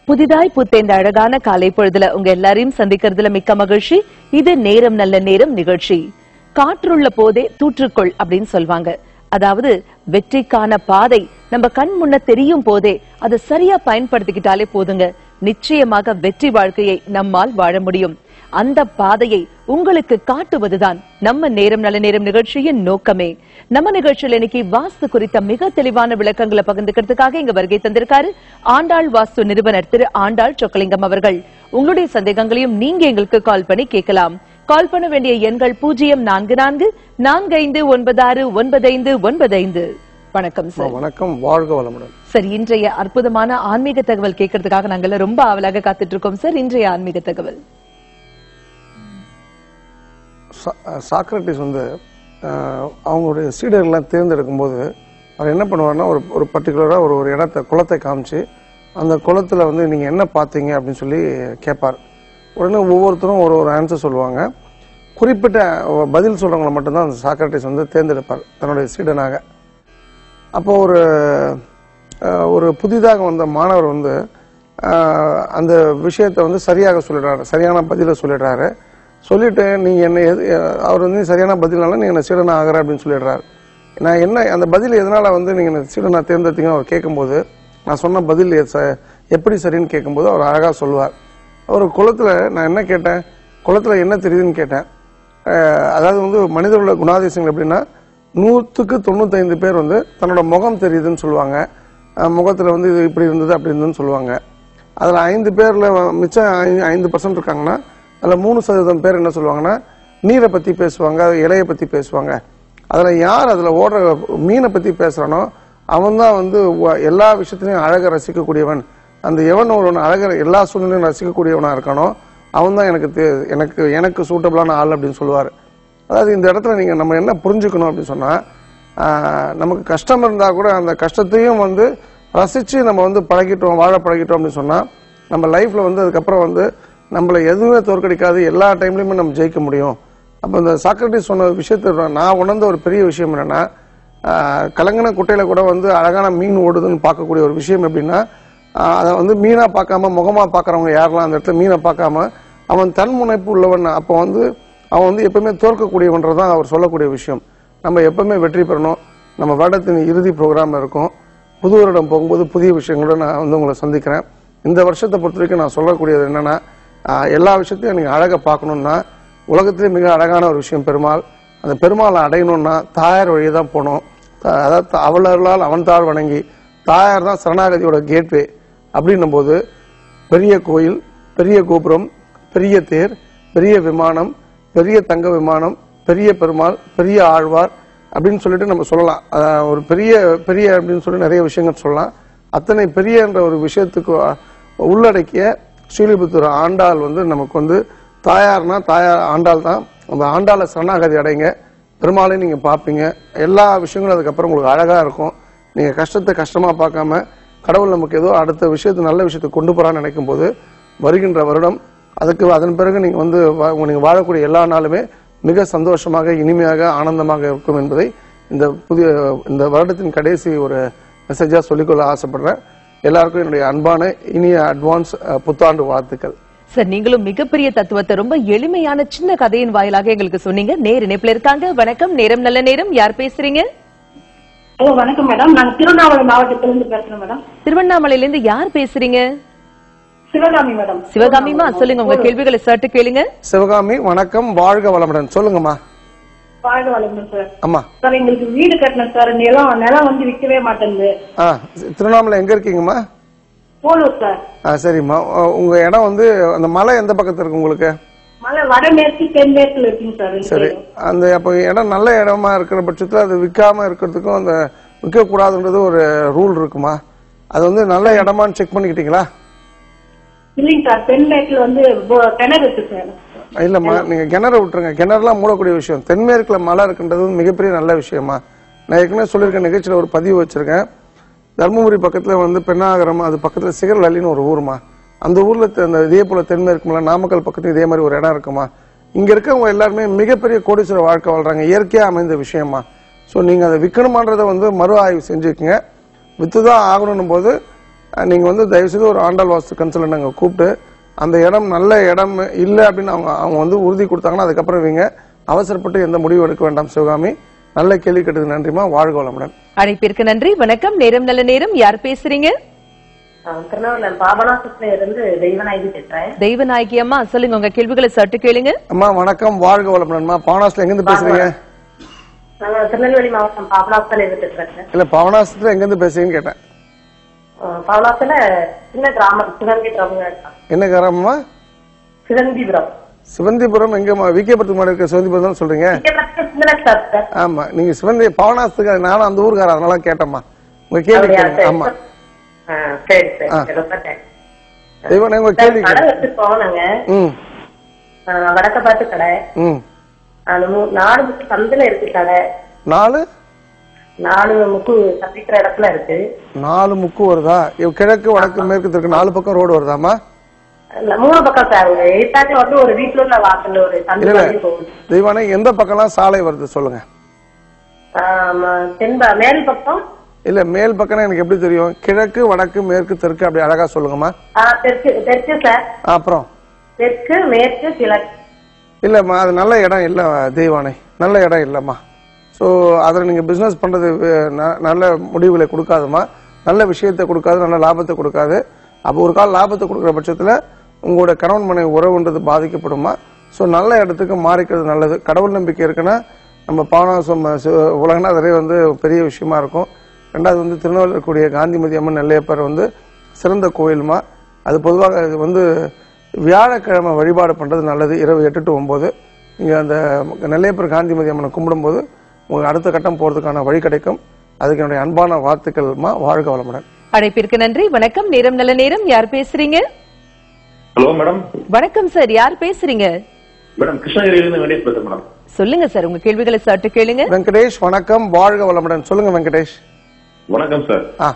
புதிதாய் புத்தேந்த அழகான காலை பொழுதுல உங்க எல்லாரையும் சந்திக்கிறதுல மிக்க மகிழ்ச்சி இது நேரம் நல்ல நேரம் நிகழ்ச்சி காற்றுள்ள போதே தூற்றுக்கொள் அப்படின்னு சொல்வாங்க அதாவது வெற்றிக்கான பாதை நம்ம கண் முன்ன தெரியும் போதே அதை சரியா பயன்படுத்திக்கிட்டாலே போதுங்க நிச்சயமாக வெற்றி வாழ்க்கையை நம்மால் வாழ முடியும் அந்த பாதையை உங்களுக்கு காட்டுவதுதான் நம்ம நேரம் நல்ல நேரம் நிகழ்ச்சியின் நோக்கமே நம்ம நிகழ்ச்சியில் இன்னைக்கு வாஸ்து குறித்த மிக தெளிவான விளக்கங்களை பகிர்ந்துக்கிறதுக்காக இங்க வருகை தந்திருக்காரு ஆண்டாள் வாஸ்து நிறுவனர் திரு ஆண்டாள் சொக்கலிங்கம் அவர்கள் உங்களுடைய சந்தேகங்களையும் நீங்க எங்களுக்கு கால் பண்ணி கேட்கலாம் கால் பண்ண வேண்டிய எண்கள் பூஜ்ஜியம் நான்கு நான்கு நான்கு ஐந்து ஒன்பது ஆறு ஒன்பது ஐந்து ஒன்பது ஐந்து வணக்கம் சார் வணக்கம் வாழ்க வளமுடன் சார் இன்றைய அற்புதமான ஆன்மீக தகவல் கேட்கறதுக்காக நாங்கள் ரொம்ப ஆவலாக காத்துட்டு இருக்கோம் சார் இன்றைய ஆன்மீக தகவல் சா- சாக்ரட்டிஸ் வந்து அஹ், அவங்களுடைய சீடர்கள்லாம் தேர்ந்தெடுக்கும் போது அவர் என்ன பண்ணுவார்னா ஒரு ஒரு பர்டிகுலராக ஒரு ஒரு இடத்த குளத்தை காமிச்சு அந்த குளத்துல வந்து நீங்கள் என்ன பார்த்தீங்க அப்படின்னு சொல்லி கேட்பார் உடனே ஒவ்வொருத்தரும் ஒரு ஒரு ஆன்சர் சொல்லுவாங்க குறிப்பிட்ட பதில் சொல்றவங்களை மட்டும்தான் அந்த சாக்ரட்டிஸ் வந்து தேர்ந்தெடுப்பார் தன்னுடைய சீடனாக அப்போ ஒரு அஹ், ஒரு புதிதாக வந்த மாணவர் வந்து அஹ், அந்த விஷயத்தை வந்து சரியாக சொல்லிடுறாரு சரியான பதிலை சொல்லிடுறாரு சொல்லிட்டு நீங்க என்ன எது- அவர் வந்து சரியான பதில்னால நீங்க என்ன சீடனா ஆகிற அப்படின்னு சொல்லிடுறாரு நான் என்ன அந்த பதில் எதனால வந்து நீங்க என்ன சீடனா தேர்ந்தெடுத்தீங்க அவர் கேட்கும்போது நான் சொன்ன பதில் எ- ச- எப்படி சரின்னு கேட்கும்போது அவர் அழகா சொல்லுவார் அவர் குளத்துல நான் என்ன கேட்டேன் குளத்துல என்ன தெரியுதுன்னு கேட்டேன் அஹ், அதாவது வந்து மனிதர்களோட குணாதிசயங்கள் எப்படின்னா நூற்றுக்கு தொண்ணூத்தைந்து பேர் வந்து தன்னோட முகம் தெரியுதுன்னு சொல்லுவாங்க அஹ், முகத்துல வந்து இது இப்படி இருந்தது அப்படி இருந்ததுன்னு சொல்லுவாங்க அதுல ஐந்து பேர்ல வ- மிச்சம் ஐ- ஐந்து பர்சன்ட் இருக்காங்கன்னா அதுல மூணு சதவீதம் பேர் என்ன சொல்லுவாங்கன்னா நீரை பத்தி பேசுவாங்க இலையை பத்தி பேசுவாங்க அதுல யார் அதுல ஓடுற மீனை பத்தி பேசுறானோ அவன் தான் வந்து வ- எல்லா விஷயத்திலையும் அழக ரசிக்கக்கூடியவன் அந்த எவன் ஒருவன் அழக எல்லா சூழ்நிலையும் ரசிக்கக்கூடியவனா இருக்கானோ அவன் தான் எனக்கு தே- எனக்கு எனக்கு சூட்டபிளான ஆள் அப்படின்னு சொல்லுவார் அதாவது இந்த இடத்துல நீங்க நம்ம என்ன புரிஞ்சுக்கணும் அப்படின்னு சொன்னா ஆஹ், நமக்கு கஷ்டம் இருந்தா கூட அந்த கஷ்டத்தையும் வந்து ரசிச்சு நம்ம வந்து பழகிட்டோம் வாழ பழகிட்டோம் அப்படின்னு சொன்னா நம்ம லைஃப்ல வந்து அதுக்கப்புறம் வந்து நம்மளை எதுவுமே தோற்கடிக்காது எல்லா டைம்லயுமே நம்ம ஜெயிக்க முடியும் அப்ப இந்த சாக்ரட்டிஸ் சொன்ன விஷயத்த நான் உணர்ந்த ஒரு பெரிய விஷயம் என்னன்னா ஆஹ், கலங்கின குட்டையில கூட வந்து அழகான மீன் ஓடுதுன்னு பார்க்கக்கூடிய ஒரு விஷயம் எப்படின்னா ஆஹ், அதை வந்து மீனா பார்க்காம முகமா பார்க்கறவங்க யாரெல்லாம் அந்த இடத்துல மீனை பார்க்காம அவன் தன் முனைப்பு உள்ளவன் அப்போ வந்து அவன் வந்து எப்பவுமே தோற்கக்கூடியவன்றதான் அவர் சொல்லக்கூடிய விஷயம் நம்ம எப்பவுமே வெற்றி பெறணும் நம்ம வருடத்தின் இறுதி ப்ரோக்ராம் இருக்கும் புது வருடம் போகும்போது புதிய விஷயங்களோட நான் வந்து உங்களை சந்திக்கிறேன் இந்த வருஷத்தை பொறுத்த வரைக்கும் நான் சொல்லக்கூடியது என்னன்னா ஆஹ், எல்லா விஷயத்தையும் நீங்க அழகா பார்க்கணும்னா உலகத்திலே மிக அழகான ஒரு விஷயம் பெருமாள் அந்த பெருமாளை அடையணும்னா தாயார் வழியே தான் போகணும் த- அதாவது த- அவளர்களால் அவன் தாழ் வணங்கி தாயார் தான் சரணாகதியோட கேட்வே அப்படின்னும் போது பெரிய கோயில் பெரிய கோபுரம் பெரிய தேர் பெரிய விமானம் பெரிய தங்க விமானம் பெரிய பெருமாள் பெரிய ஆழ்வார் அப்படின்னு சொல்லிட்டு நம்ம சொல்லலாம் அஹ் ஒரு பெரிய பெரிய அப்படின்னு சொல்லி நிறைய விஷயங்கள் சொல்லலாம் அத்தனை பெரிய என்ற ஒரு விஷயத்துக்கு அஹ், உள்ளடக்கிய ஸ்ரீலிபுத்தூர் ஆண்டாள் வந்து நமக்கு வந்து தாயார்னா தாயார் ஆண்டாள் தான் அந்த ஆண்டாளை சரணாகதி அடைங்க பெருமாளை நீங்க பார்ப்பீங்க எல்லா விஷயங்களும் அதுக்கப்புறம் உங்களுக்கு அழகா இருக்கும் நீங்க கஷ்டத்தை கஷ்டமா பார்க்காம கடவுள் நமக்கு ஏதோ அடுத்த விஷயத்தை நல்ல விஷயத்தை கொண்டு போறான்னு நினைக்கும் போது வருகின்ற வருடம் அதுக்கு அதன் பிறகு நீங்க வந்து வா- நீங்க வாழக்கூடிய எல்லா நாளுமே மிக சந்தோஷமாக இனிமையாக ஆனந்தமாக இருக்கும் என்பதை இந்த புதிய இந்த வருடத்தின் கடைசி ஒரு மெசேஜா சொல்லிக்கொள்ள ஆசைப்படுறேன் எல்லாருக்கும் என்னுடைய அன்பான இனிய அட்வான்ஸ் அஹ், புத்தாண்டு வாழ்த்துக்கள் சார் நீங்களும் மிகப்பெரிய தத்துவத்தை ரொம்ப எளிமையான சின்ன கதையின் வாயிலாக எங்களுக்கு சொன்னீங்க நேர் இணைப்புல இருக்காங்க வணக்கம் நேரம் நல்ல நேரம் யார் பேசுறீங்க ஹலோ வணக்கம் மேடம் நான் திருவண்ணாமலை மாவட்டத்திலிருந்து பேசுறேன் மேடம் திருவண்ணாமலையில இருந்து யார் பேசுறீங்க சிவகாமி மேடம் சிவகாமிமா சொல்லுங்க உங்க கேள்விகளை சட்டு கேளுங்க சிவகாமி வணக்கம் வாழ்க வளமுடன் சொல்லுங்கம்மா வாழ்க வளமுடன் சார் அம்மா சார் எங்களுக்கு வீடு கட்டணும் சார் நிலம் நிலம் வந்து விற்கவே மாட்டேங்குது ஆ திருவண்ணாமலை எங்க இருக்கீங்கம்மா போலூர் சார் ஆ சரிம்மா உ- உங்க இடம் வந்து அந்த மலை எந்த பக்கத்துல இருக்கு உங்களுக்கு மலை வடமேற்கு தென்மேற்குல இருக்குங்க சார் ரெண்டு சரி சைடும். அந்த அப்போ இடம் நல்ல இடமா இருக்கிற பட்சத்துல அது விற்காம இருக்கிறதுக்கும் அந்த விற்க கூடாதுன்றது ஒரு ரூல் இருக்குமா அது வந்து நல்ல இடமான்னு செக் பண்ணிக்கிட்டீங்களா இல்லைங்க சார் தென்மேற்குல வந்து போ- கிணறு இருக்கு சார் இல்லம்மா நீங்க கிணறு விட்டுருங்க கிணறுலாம் மூடக்கூடிய விஷயம் தென்மேற்குல மலை இருக்குன்றது வந்து மிகப்பெரிய நல்ல விஷயமா நான் ஏற்கனவே சொல்லியிருக்கேன் நிகழ்ச்சியில ஒரு பதிவு வச்சிருக்கேன் தர்மபுரி பக்கத்துல வந்து பெண்ணாகரம் அது பக்கத்துல சிகர்லலின்னு ஒரு ஊருமா அந்த ஊர்ல தெ- அந்த இதே போல தென்மேற்கு மலை நாமக்கல் பக்கத்துல இதே மாதிரி ஒரு இடம் இருக்குமா இங்க இருக்கவங்க எல்லாருமே மிகப்பெரிய கோடீஸ்வர வாழ்க்கை வாழ்றாங்க இயற்கையா அமைந்த விஷயமா சோ நீங்க அதை விற்கணுமான்றதை வந்து மறு ஆய்வு செஞ்சுக்கங்க வித்துதான் ஆகணும் போது அஹ், நீங்க வந்து தயவு செய்து ஒரு ஆண்டாள் வாஸ்து கன்சல்டன் அங்க கூப்பிட்டு அந்த இடம் நல்ல இடம் இல்லை அப்படின்னு அவங்க அவங்க வந்து உறுதி கொடுத்தாங்கன்னா அதுக்கப்புறம் இவங்க அவசரப்பட்டு எந்த முடிவு எடுக்க வேண்டாம் சிவகாமி நல்ல கேள்வி கேட்டதுக்கு நன்றிமா வாழ்க வளமுடன் அழைப்பிற்கு நன்றி வணக்கம் நேரம் நல்ல நேரம் யார் பேசுறீங்க திருநெல்வேலி பாபநாசத்துல இருந்து தெய்வநாயகி பேசுறேன் தெய்வநாயகி அம்மா சொல்லுங்க உங்க கேள்விகளை சட்டு கேளுங்க அம்மா வணக்கம் வாழ்க வளமுடன்மா பவனாஸ்ல எங்கிருந்து பேசுறீங்க நாங்க திருநெல்வேலி மாவட்டம் பாபநாசத்துல இருந்து பேசுறேன் இல்ல பவனாசத்துல எங்கிருந்து பேசுறீங்கன்னு கேட்டேன் பாபநாசத்துல சின்ன கிராமம் சிவந்திபுரம் என்ன கிராமமா சிவந்திபுரம் சிவந்திபுரம் எங்கம்மா விகேபுரத்துக்கு முன்னாடி இருக்க சிவந்திபுரம் தான் சொல்றீங்க சின்ன சார் சார் ஆமா நீங்க சிவந்தி பவனாசத்துக்கு நானும் அந்த ஊருக்காரன் அதனால கேட்டேம்மா உங்க கேள்வி அப்படியா? கேளுங்க சரி. ஆமா ஆ, சரி சரி ஆ. சரி, ரொம்ப thanks. தெய்வம் உங்க சார், கேள்வி கடை கேளுங்க. வச்சிருக்கோம் நாங்க ம் ஆ, வடக்க பார்த்து கடை ம் அந்த மூ- நாலு முக்கு சந்தில இருக்கு கடை நாலு நாலு முக்கு சந்திக்கிற இடத்துல இருக்கு நாலு முக்கு வருதா இவ் கிழக்கு வடக்கு மேற்கு தெற்கு நாலு பக்கம் ரோடு வருதாமா இல்ல, மூணு பக்கம் சார் எயித்தாக்கு வந்து ஒரு வீட்டுல உள்ள வாசல்ல ஒரு சந்தி இல்ல மாதிரி போகுது தெய்வானே எந்த பக்கம்லாம் சாலை வருது சொல்லுங்க ஆமா, தென்ப மேல் பக்கம் இல்ல மேல் பக்கம்னா எனக்கு எப்படி தெரியும் கிழக்கு வடக்கு மேற்கு தெற்கு அப்படி அழகா சொல்லுங்கம்மா ஆ, தெற்கு தெற்கு சார் அப்புறம் தெற்கு மேற்கு கிழக்கு இல்லம்மா அது நல்ல இடம் இல்ல தெய்வானை நல்ல இடம் இல்லம்மா ஸோ அதில் நீங்கள் பிஸ்னஸ் பண்ணுறது நல்ல முடிவுகளை கொடுக்காதுமா நல்ல விஷயத்தை கொடுக்காது நல்ல லாபத்தை கொடுக்காது அப்போ ஒரு கால லாபத்தை கொடுக்குற பட்சத்தில் உங்களோட கணவன் மனைவி உறவுன்றது பாதிக்கப்படுமா ஸோ நல்ல இடத்துக்கு மாறிக்கிறது நல்லது கடவுள் நம்பிக்கை இருக்குன்னா நம்ம பாவனாசம் உலகநாதரே வந்து பெரிய விஷயமா இருக்கும் ரெண்டாவது வந்து திருநெல்வேலியில் இருக்கக்கூடிய காந்திமதி அம்மன் நெல்லையப்பர் வந்து சிறந்த கோயிலுமா அது பொதுவாக இது வந்து வியாழக்கிழமை வழிபாடு பண்றது நல்லது இரவு எட்டு டு ஒன்பது நீங்க அந்த நெல்லையப்பர் காந்திமதி அம்மனை கும்பிடும்போது உங்களுக்கு அடுத்த கட்டம் போறதுக்கான வழி கிடைக்கும் அதுக்கு என்னுடைய அன்பான வாழ்த்துக்கள்மா வாழ்க வளமுடன் அழைப்பிற்கு நன்றி வணக்கம் நேரம் நல்ல நேரம் யார் பேசுறீங்க ஹலோ மேடம் வணக்கம் சார் யார் பேசுறீங்க மேடம் கிருஷ்ணகிரியிலிருந்து வெங்கடேஷ் பேசுறேன் மேடம் சொல்லுங்க சார் உங்க கேள்விகளை சட்டு கேளுங்க வெங்கடேஷ் வணக்கம் வாழ்க வளமுடன் சொல்லுங்க வெங்கடேஷ் வணக்கம் சார் ஆ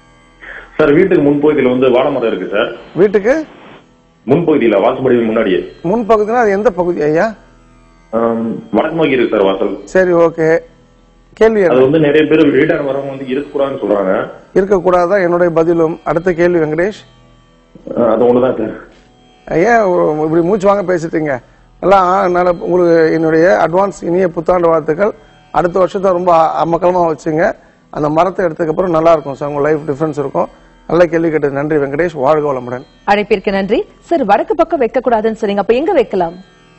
சார் வீட்டுக்கு முன்பகுதியில வந்து வாழை மரம் இருக்கு சார் வீட்டுக்கு முன்பகுதியில வாசப்படி முன்னாடியே முன்பகுதினா அது எந்த பகுதி ஐயா ஆம், வடக்கு நோக்கி இருக்கு சார் வாசல் சரி ஓகே கேள்வி அது என்ன வந்து நிறைய பேர் வீட்டான வரவங்க வந்து இருக்கக்கூடாதுன்னு சொல்றாங்க இருக்கக்கூடாதான் என்னுடைய பதிலும் அடுத்த கேள்வி வெங்கடேஷ் அஹ் அது ஒண்ணுதான் சார் ஏன் ஒரு- இப்படி மூச்சு வாங்க பேசிட்டீங்க நல்லா அதனால உங்களுக்கு என்னுடைய அட்வான்ஸ் இனிய புத்தாண்டு வாழ்த்துக்கள் அடுத்த வருஷத்தை ரொம்ப அம்மக்கலமா வச்சுங்க அந்த மரத்தை எடுத்ததுக்கு அப்புறம் நல்லா இருக்கும் சார் உங்க லைஃப் டிஃபரன்ஸ் இருக்கும் நல்ல கேள்வி கேட்டது நன்றி வெங்கடேஷ் வாழ்க வளமுடன் அழைப்பிற்கு நன்றி சார் வடக்கு பக்கம் வைக்க கூடாதுன்னு சொன்னீங்க அப்ப எங்க வைக்கலாம்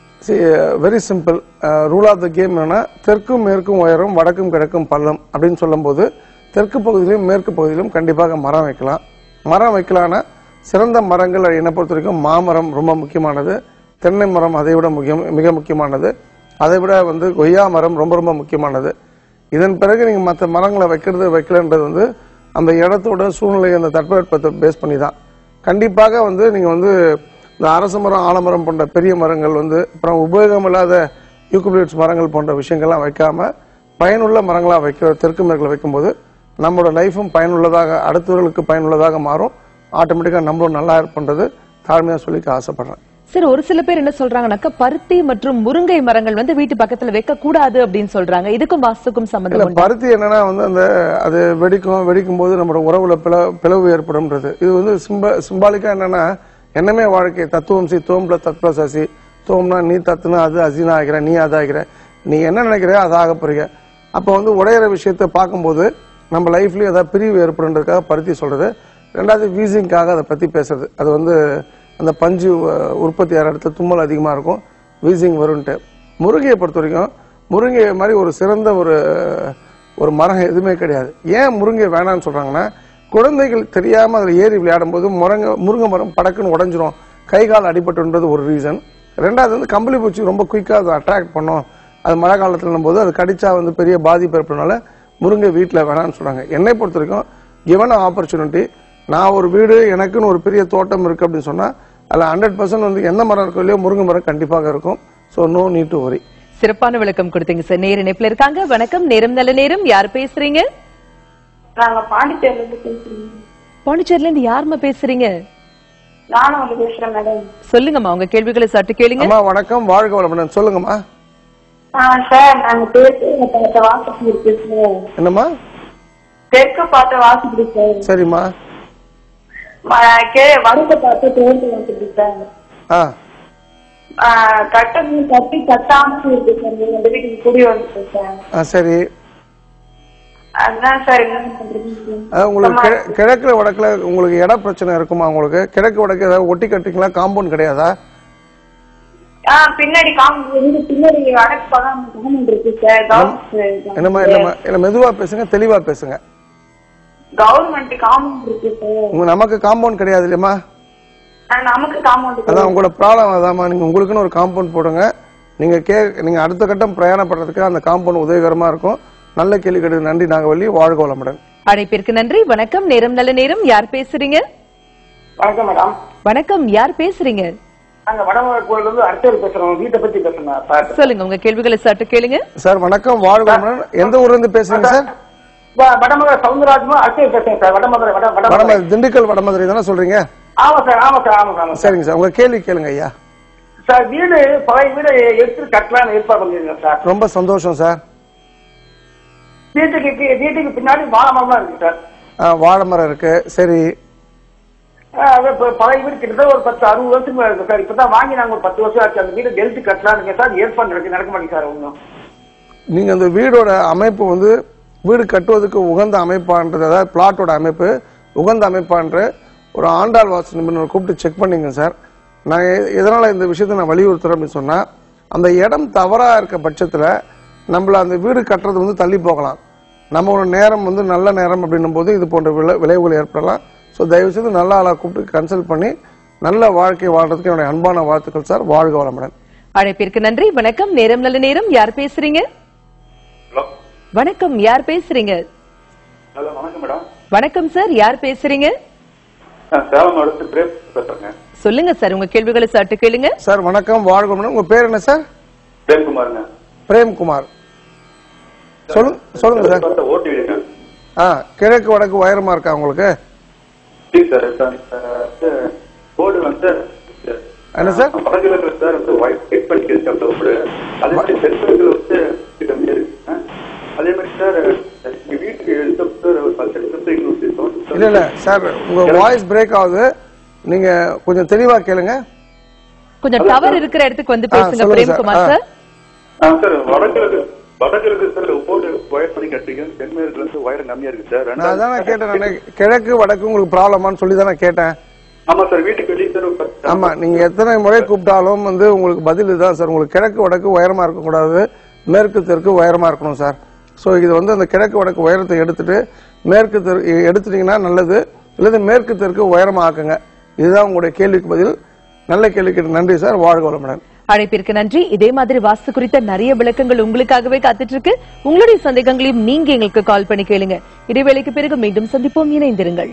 very simple rule of the game என்னன்னா தெற்கும் மேற்கும் உயரம் வடக்கும் கிழக்கும் பள்ளம் அப்படின்னு சொல்லும்போது தெற்கு பகுதியிலும் மேற்கு பகுதியிலும் கண்டிப்பாக மரம் வைக்கலாம் மரம் வைக்கலாம்னா சிறந்த மரங்கள் என்னை பொறுத்த வரைக்கும் மாமரம் ரொம்ப முக்கியமானது தென்னை மரம் அதை விட முக்கியம் மிக முக்கியமானது அதை விட வந்து கொய்யா மரம் ரொம்ப ரொம்ப முக்கியமானது இதன் பிறகு நீங்க மற்ற மரங்களை வைக்கிறது வைக்கலன்றது வந்து அந்த இடத்தோட சூழ்நிலை அந்த தட்பவெப்பத்தை பேஸ் பண்ணி தான் கண்டிப்பாக வந்து நீங்க வந்து இந்த அரச மரம் ஆலமரம் போன்ற பெரிய மரங்கள் வந்து அப்புறம் உபயோகம் இல்லாத யூக்குபிலிட்ஸ் மரங்கள் போன்ற விஷயங்கள்லாம் வைக்காம பயனுள்ள மரங்களா வைக்க தெற்கு மேற்கில் வைக்கும்போது நம்மளோட லைஃபும் பயனுள்ளதாக அடுத்தவர்களுக்கு பயனுள்ளதாக மாறும் ஆட்டோமேட்டிக்கா நம்மளும் நல்லா இருப்பன்றது தாழ்மையா சொல்லிக்க ஆசைப்படுறேன் சார் ஒரு சில பேர் என்ன சொல்றாங்கன்னாக்கா பருத்தி மற்றும் முருங்கை மரங்கள் வந்து வீட்டு பக்கத்துல வைக்க கூடாது அப்படின்னு சொல்றாங்க இதுக்கும் வாஸ்துக்கும் இல்ல சம்பந்தம் உண்டா? பருத்தி என்னன்னா வந்து அந்த அது வெடிக்கும் வெடிக்கும் போது நம்மளோட உறவுல பிள பிளவு ஏற்படும்ன்றது இது வந்து சிம்ப சிம்பாலிக்கா என்னன்னா என்னமே வாழ்க்கை தத்துவம் சி தோம்ல தத்வ சசி தோம்னா நீ தத்துனா அது அசினா ஆகிற நீ அது ஆகிற நீ என்ன நினைக்கிற அது ஆக போறீங்க அப்ப வந்து உடையிற விஷயத்தை பார்க்கும்போது நம்ம லைஃப்லயும் ஏதாவது பிரிவு ஏற்படுன்றதுக்காக பருத்தி சொல்றது ரெண்டாவது வீசிங்காக அதை பத்தி பேசுறது அது வந்து அந்த பஞ்சு அஹ், உற்பத்தி ஆகிற இடத்துல தும்மல் அதிகமா இருக்கும் வீசிங் வரும்ன்ட்டு முருங்கையை பொறுத்த வரைக்கும் முருங்கை மாதிரி ஒரு சிறந்த ஒரு ஒரு மரம் எதுவுமே கிடையாது ஏன் முருங்கை வேணாம்னு சொல்றாங்கன்னா குழந்தைகள் தெரியாம அதுல ஏறி விளையாடும் போது முருங்க முருங்கை மரம் படக்குன்னு உடஞ்சிரும் கை கால் அடிபட்டுன்றது ஒரு ரீசன் ரெண்டாவது வந்து கம்பளி பூச்சி ரொம்ப குயிக்கா அதை அட்ராக்ட் பண்ணும் அது மழை காலத்துல போது அது கடிச்சா வந்து பெரிய பாதிப்பு ஏற்படுறதுனால முருங்கை வீட்டில் வேணாம்னு சொல்றாங்க என்னை பொறுத்த வரைக்கும் கிவன் ஆப்பர்ச்சுனிட்டி நான் ஒரு வீடு எனக்குன்னு ஒரு பெரிய தோட்டம் இருக்கு அப்படின்னு சொன்னா அதுல ஹண்ட்ரட் பர்சன்ட் வந்து எந்த மரம் இருக்கோ இல்லையோ முருங்கை மரம் கண்டிப்பாக இருக்கும் so no need to worry சிறப்பான விளக்கம் கொடுத்தீங்க சார் நேர இணைப்புல இருக்காங்க வணக்கம் நேரம் நல்ல நேரம் யார் பேசுறீங்க நாங்க பாண்டிச்சேரியில இருந்து பேசுறோம் பாண்டிச்சேரில இருந்து யாருமா பேசுறீங்க நானும் வந்து பேசுறேன் மேடம் சொல்லுங்கம்மா உங்க கேள்விகளை சட்டு கேளுங்க அம்மா வணக்கம் வாழ்க வளமுடன் சொல்லுங்கம்மா சார் நாங்க தெற்கு பார்த்த வாசப்படி இருக்கு சார் என்னம்மா தெற்கு பார்த்த வாசப்படி சார் சரிம்மா ம- கே- வடக்கு பார்த்து தோண்டு வந்துட்டு சார் ஆ ஆஹ் கட்டணும் கட்டி கட்டாம இருக்கு சார் இந்த வீட்டுக்கு குடி வந்துட்டு சார் ஆ சரி அதுதான் சார் என்ன பண்றது அதாவது உங்களுக்கு கிழ- கிழக்குல வடக்குல உங்களுக்கு இட பிரச்சனை இருக்குமா உங்களுக்கு கிழக்கு வடக்கு ஏதாவது ஒட்டி கட்டிங்களா காம்பவுண்ட் கிடையாதா ஆஹ் பின்னாடி காம்பவுண்ட் வீடு பின்னாடி வடக்கு பக்கம் காம்பவுண்ட் இருக்கு சார் என்னம்மா இல்லம்மா இல்ல மெதுவா பேசுங்க தெளிவா பேசுங்க கவர்மெண்ட் காம்பவுண்ட் இருக்கு சார் உங்க நமக்கு காம்பவுண்ட் கிடையாது இல்லையம்மா ஆஹ் நமக்கு காம்பவுண்ட் அதான் உங்களோட ப்ராப்ளம் அதாம்மா நீங்க உங்களுக்குன்னு ஒரு காம்பவுண்ட் போடுங்க நீங்க கே நீங்க அடுத்த கட்டம் பிரயாணப்படுறதுக்கு அந்த காம்பவுண்ட் உதவிகரமா இருக்கும் நல்ல கேள்வி கேட்டு நன்றி நாகவல்லி வாழ்க வளமுடன் அழைப்பிற்கு நன்றி வணக்கம் நேரம் நல்ல நேரம் யார் பேசுறீங்க வணக்கம் மேடம் வணக்கம் யார் பேசுறீங்க நாங்க வடமலை கோயில்ல இருந்து அர்ச்சர் பேசுறோம் வீட்டை பத்தி பேசுறேன் சார் சொல்லுங்க உங்க கேள்விகளை சற்று கேளுங்க சார் வணக்கம் வாழ்க வளமுடன் எந்த ஊர்ல இருந்து பேசுறீங்க சார் வ- வடமலை சவுந்தரராஜனும் அர்ச்சர் பேசுறேன் சார் வடமதுரை வட வடமதுரை வடமதுரை திண்டுக்கல் வடமதுரை தானே சொல்றீங்க ஆமா சார் ஆமா சார் ஆமா சார் ஆமா சார் சரிங்க சார் உங்க கேள்வி கேளுங்க ஐயா சார் வீடு பழைய வீடு எடுத்து கட்டலாம்னு ஏற்பாடு பண்ணிருக்கேன் சார் ரொம்ப சந்தோஷம் சார் வீட்டுக்கு கீ- வீட்டுக்கு பின்னாடி வாழை மரம் இருக்கு சார் ஆ, வாழை மரம் இருக்கு சரி ஆஹ் அது இப்ப பழைய வீடு கிட்டத்தட்ட ஒரு பத்து அறுபது வருஷத்துக்கு மேல இருக்கு சார் இப்பதான் வாங்கி நாங்க ஒரு பத்து வருஷம் ஆச்சு அந்த வீடு எடுத்து கட்டலாம்னு இருக்கேன் சார் ஏற்பாடு இருக்கு நடக்க மாட்டேங்குது சார் ஒன்றும் நீங்க அந்த வீடோட அமைப்பு வந்து வீடு கட்டுவதற்கு உகந்த அமைப்பான்றது அதாவது பிளாட்டோட அமைப்பு உகந்த அமைப்பான்ற ஒரு ஆண்டாள் வாசு நிபுணர் கூப்பிட்டு செக் பண்ணிங்க சார் நான் எ- எதனால இந்த விஷயத்தை நான் வலியுறுத்துறேன் அப்படின்னு சொன்னா அந்த இடம் தவறா இருக்க பட்சத்துல நம்மள அந்த வீடு கட்டுறது வந்து தள்ளி போகலாம் நம்ம ஒரு நேரம் வந்து நல்ல நேரம் அப்படின்னும் போது இது போன்ற விளை விளைவுகள் ஏற்படலாம் ஸோ தயவு செய்து நல்ல ஆளா கூப்பிட்டு கன்சல்ட் பண்ணி நல்ல வாழ்க்கை வாழ்றதுக்கு என்னுடைய அன்பான வாழ்த்துக்கள் சார் வாழ்க வளமுடன் அழைப்பிற்கு நன்றி வணக்கம் நேரம் நல்ல நேரம் யார் பேசுறீங்க ஹலோ வணக்கம் யார் பேசுறீங்க ஹலோ வணக்கம் மேடம் வணக்கம் சார் யார் பேசுறீங்க நான் சேலம் அடுத்து பிரேம் பேசுறேங்க சொல்லுங்க சார் உங்க கேள்விகளை சற்று கேளுங்க சார் வணக்கம் வாழ்க வளமுடன் உங்க பேர் என்ன சார் பிரேம்குமாருங்க பிரேம்குமார் சொல்லுங்க சொல்லுங்க சார் பார்த்த ஓட்டு வீடுங்க ஆ கிழக்கு வடக்கு உயரமா இருக்கா உங்களுக்கு சரி சார் சார் வந்து போர்டு வந்து என்ன சார் பக்கத்தில் இருக்கிற சார் வந்து ஒயிட் வெயிட் பண்ணி இருக்க போர்டு அதே மாதிரி சென்சர்கள் வந்து கம்மியாக இருக்கு ஆ? அதே மாதிரி சார் எங்க வீட்டுக்கு எழுத சார் ஒரு பத்து நிமிஷம் இன்னொரு இல்ல இல்ல சார் உங்க வாய்ஸ் பிரேக் ஆகுது நீங்க கொஞ்சம் தெளிவா கேளுங்க கொஞ்சம் டவர் இருக்கிற இடத்துக்கு வந்து ஆ, பேசுங்க சொல்லுங்க பிரேம்குமார் சார். சார் ஆ சார் வடகிழக்கு வடகிழக்கு சார் போர்டு ஒயர் பண்ணி கட்டுறீங்க தென்மேற்குல இருந்து ஒயர் கம்மியா இருக்கு சார் நான் அதான் கேட்டேன் நானு. கிழக்கு வடக்கு உங்களுக்கு ப்ராப்ளமான்னு சொல்லி தான் நான் கேட்டேன் ஆமா சார் வீட்டுக்கு வெளியே சார் ஒரு பத்து- ஆமா நீங்க எத்தனை முறை கூப்பிட்டாலும் வந்து உங்களுக்கு பதில் இதுதான் சார் உங்களுக்கு கிழக்கு வடக்கு உயரமா இருக்கக்கூடாது மேற்கு தெற்கு உயரமா இருக்கணும் சார் ஸோ இது வந்து அந்த கிழக்கு வடக்கு உயரத்தை எடுத்துட்டு மேற்கு தெற்கு எடுத்துட்டீங்கன்னா நல்லது இல்லது மேற்கு தெற்கு உயரமா ஆக்குங்க இதுதான் உங்களுடைய கேள்விக்கு பதில் நல்ல கேள்விக்கு நன்றி சார் வாழ்க வளமுடன் அழைப்பிற்கு நன்றி இதே மாதிரி வாஸ்து குறித்த நிறைய விளக்கங்கள் உங்களுக்காகவே காத்துட்டு இருக்கு உங்களுடைய சந்தேகங்களையும் நீங்க எங்களுக்கு கால் பண்ணி கேளுங்க இடைவேளைக்கு பிறகு மீண்டும் சந்திப்போம் இணைந்திருங்கள்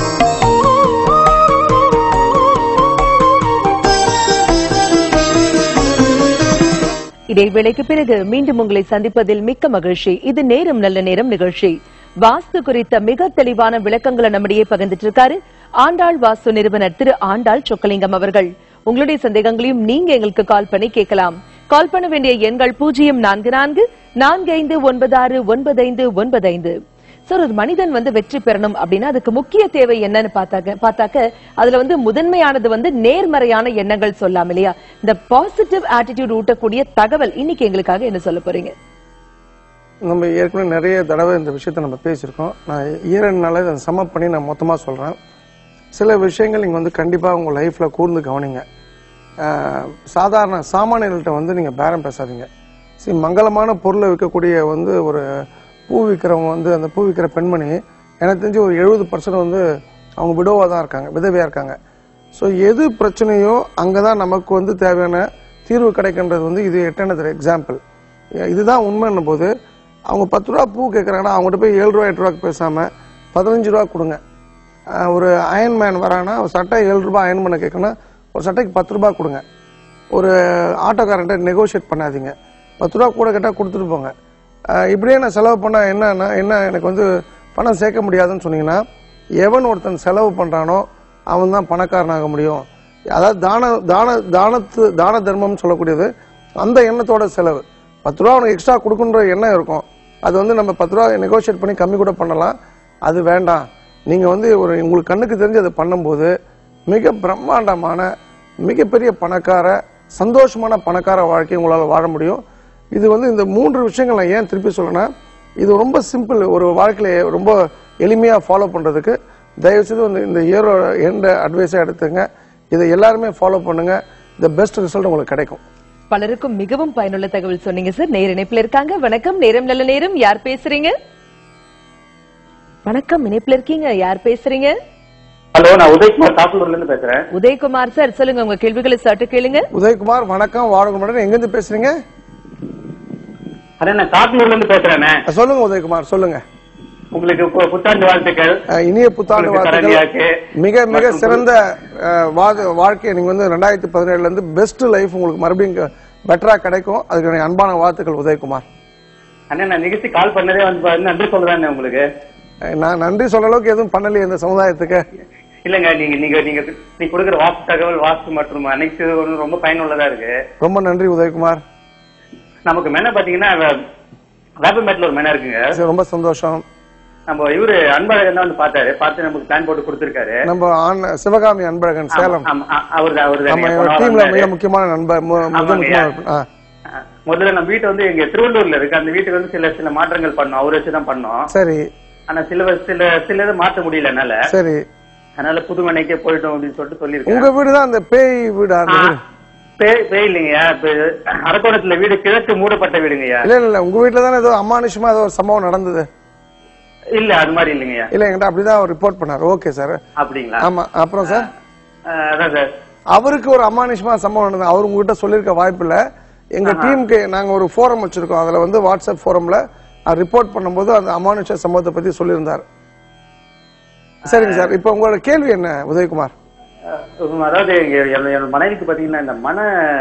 இடைவேளைக்கு பிறகு மீண்டும் உங்களை சந்திப்பதில் மிக்க மகிழ்ச்சி இது நேரம் நல்ல நேரம் நிகழ்ச்சி வாஸ்து குறித்த மிக தெளிவான விளக்கங்களை நம்மிடையே பகிர்ந்துட்டு இருக்காரு ஆண்டாள் வாஸ்து நிறுவனர் திரு ஆண்டாள் சொக்கலிங்கம் அவர்கள் உங்களுடைய சந்தேகங்களையும் நீங்க எங்களுக்கு கால் பண்ணி கேட்கலாம் கால் பண்ண வேண்டிய எண்கள் பூஜ்ஜியம் நான்கு நான்கு நான்கு ஐந்து ஒன்பது ஆறு ஒன்பது ஐந்து ஒன்பது ஐந்து சார் ஒரு மனிதன் வந்து வெற்றி பெறணும் அப்படின்னா அதுக்கு முக்கிய தேவை என்னன்னு பார்த்தாக்க பார்த்தாக்க அதுல வந்து முதன்மையானது வந்து நேர்மறையான எண்ணங்கள் சொல்லாம் இல்லையா இந்த பாசிட்டிவ் ஆட்டிடியூட் ஊட்டக்கூடிய தகவல் இன்னைக்கு எங்களுக்காக என்ன சொல்ல போறீங்க நம்ம ஏற்கனவே நிறைய தடவை இந்த விஷயத்தை நம்ம பேசியிருக்கோம் நான் ஈரனால இதை சம பண்ணி நான் மொத்தமாக சொல்கிறேன் சில விஷயங்கள் நீங்கள் வந்து கண்டிப்பாக உங்கள் லைஃப்பில் கூர்ந்து கவனிங்க ஆஹ், சாதாரண சாமானியர்கள்ட்ட வந்து நீங்கள் பேரம் பேசாதீங்க சரி மங்களமான பொருளை விற்கக்கூடிய வந்து ஒரு பூ விற்கிறவங்க வந்து அந்த பூ விற்கிற பெண்மணி எனக்கு தெரிஞ்சு ஒரு எழுபது பர்சன்ட் வந்து அவங்க விடோவாக தான் இருக்காங்க விதவையாக இருக்காங்க ஸோ எது பிரச்சனையோ அங்கே தான் நமக்கு வந்து தேவையான தீர்வு கிடைக்கின்றது வந்து இது எட்டானது எக்ஸாம்பிள் இதுதான் உண்மைன்னும் போது அவங்க பத்து ரூபா பூ கேட்குறாங்கன்னா அவங்ககிட்ட போய் ஏழு ரூபா எட்டு ரூபாய்க்கு பேசாமல் பதினஞ்சு ரூபா கொடுங்க ஆஹ் ஒரு அயன் மேன் வரான்னா ஒரு சட்டை ஏழு ரூபாய் அயன் பண்ண கேட்கணும் ஒரு சட்டைக்கு பத்து ரூபாய் கொடுங்க ஒரு ஆட்டோக்காரன்ட்ட நெகோஷியேட் பண்ணாதீங்க பத்து ரூபா கூட கேட்டால் கொடுத்துட்டு போங்க ஆஹ் இப்படியே நான் செலவு பண்ணால் என்னன்னா என்ன எனக்கு வந்து பணம் சேர்க்க முடியாதுன்னு சொன்னீங்கன்னா எவன் ஒருத்தன் செலவு பண்ணுறானோ அவன் தான் பணக்காரனாக முடியும் அதாவது தான தான தானத்து தான தர்மம்னு சொல்லக்கூடியது அந்த எண்ணத்தோட செலவு பத்து ரூபா அவனுக்கு எக்ஸ்ட்ரா கொடுக்குன்ற எண்ணம் இருக்கும் அது வந்து நம்ம பத்து ரூபா நெகோஷியேட் பண்ணி கம்மி கூட பண்ணலாம் அது வேண்டாம் நீங்க வந்து ஒரு உங்களுக்கு கண்ணுக்கு தெரிஞ்சு அதை பண்ணும்போது மிக பிரம்மாண்டமான மிகப்பெரிய பணக்கார சந்தோஷமான பணக்கார வாழ்க்கையை உங்களால் வாழ முடியும் இது வந்து இந்த மூன்று விஷயங்கள் நான் ஏன் திருப்பி சொல்றேன்னா இது ரொம்ப சிம்பிள் ஒரு வாழ்க்கையில ரொம்ப எளிமையா ஃபாலோ பண்றதுக்கு தயவு செய்து வந்து இந்த இயரோட எந்த அட்வைஸா எடுத்துங்க இதை எல்லாருமே ஃபாலோ பண்ணுங்க த பெஸ்ட் ரிசல்ட் உங்களுக்கு கிடைக்கும் பலருக்கும் மிகவும் பயனுள்ள தகவல் சொன்னீங்க சார் நேர இணைப்புல இருக்காங்க வணக்கம் நேரம் நல்ல நேரம் யார் பேசுறீங்க வணக்கம் இணைப்புல இருக்கீங்க யார் பேசுறீங்க ஹலோ நான் உதயகுமார் காப்பலூர்ல இருந்து பேசுறேன் உதயகுமார் சார் சொல்லுங்க உங்க கேள்விகளை சற்று கேளுங்க உதயகுமார் வணக்கம் வாழ்க மேடம் எங்கிருந்து பேசுறீங்க அண்ணா நான் காப்பலூர்ல இருந்து பேசுறேனே சொல்லுங்க உதயகுமார் சொல்லுங்க உங்களுக்கு பு- புத்தாண்டு வாழ்த்துக்கள் அஹ் இனிய புத்தாண்டு உங்களுக்கு வாழ்த்துக்கள் தரணியாக்கு. மிக மிக மற்றும் சிறந்த அஹ், வாத- வாழ்க்கையை நீங்க வந்து ரெண்டாயிரத்தி பதினேழுல இருந்து பெஸ்ட் லைஃப் உங்களுக்கு மறுபடியும் பெட்டரா கிடைக்கும் அதுக்கு எனக்கு அன்பான வாழ்த்துக்கள் உதயகுமார் அண்ணா நான் நிகழ்ச்சி கால் பண்ணதே வந்து பாருங்க, நன்றி சொல்றேன் உங்களுக்கு அஹ் நான் நன்றி சொல்ற அளவுக்கு எதுவும் பண்ணலையே இந்த சமுதாயத்துக்கு இல்லங்க நீங்க நீங்க நீங்க நீ கொடுக்குற வாஸ்து தகவல் வாஸ்து மற்றும் அனைத்து ஒண்ணும் ரொம்ப பயனுள்ளதா இருக்கு ரொம்ப நன்றி உதயகுமார் நமக்கு மென பாத்தீங்கன்னா வேப்பமேட்ல ஒரு மென இருக்குங்க சரி, ரொம்ப சந்தோஷம் நம்ம இவரு அன்பழகன் தான் வந்து பார்த்தாரு பார்த்து நமக்கு பிளான் போட்டு கொடுத்திருக்காரு நம்ம ஆண் சிவகாமி அன்பழகன் சேலம் அவர் அவர் நம்ம டீம்ல மிக முக்கியமான நண்பர் மு- மிக ஆமாங்க. முக்கியமான ஆ, முதல்ல நம்ம வீட்டு வந்து இங்க திருவள்ளூர்ல இருக்கு அந்த வீட்டுக்கு வந்து சில சில மாற்றங்கள் பண்ணோம் அவரை வச்சு தான் பண்ணோம் சரி ஆனா சில சில சில இதை மாத்த முடியல என்னால சரி அதனால புதுமனைக்கே போயிட்டோம் அப்படின்னு சொல்லிட்டு சொல்லியிருக்கேன் உங்க வீடு தான் அந்த பேய் வீடு அந்த வீடு பே- பேய் இல்லைங்கய்யா இப்ப அரக்கோணத்துல வீடு கிழக்கு மூடப்பட்ட வீடுங்கய்யா இல்ல இல்ல இல்ல உங்க வீட்டுல தானே ஏதோ அமானுஷமா ஏதோ ஒரு சம்பவம் நடந்தது இல்ல அது மாதிரி இல்லைங்கய்யா இல்ல என்கிட்ட அப்படிதான் அவர் ரிப்போர்ட் பண்ணாரு ஓகே சார் அப்படிங்களா ஆமா அப்புறம் சார் அஹ், அதான் சார் அவருக்கு ஒரு அமானுஷமா சம்பவம் நடந்தது அவர் உங்ககிட்ட சொல்லியிருக்க வாய்ப்பு இல்ல எங்க டீமுக்கு நாங்க ஒரு ஃபோரம் வச்சிருக்கோம் அதுல வந்து வாட்ஸ்அப் ஃபோரம்ல ரிப்போர்ட் பண்ணும்போது அந்த அமானுஷ சம்பவத்தை பத்தி சொல்லியிருந்தார் சரிங்க சார் இப்போ உங்களோட கேள்வி என்ன உதயகுமார் அஹ், அதாவது எங்க- என்னோட என்னோட மனைவிக்கு பாத்தீங்கன்னா இந்த மன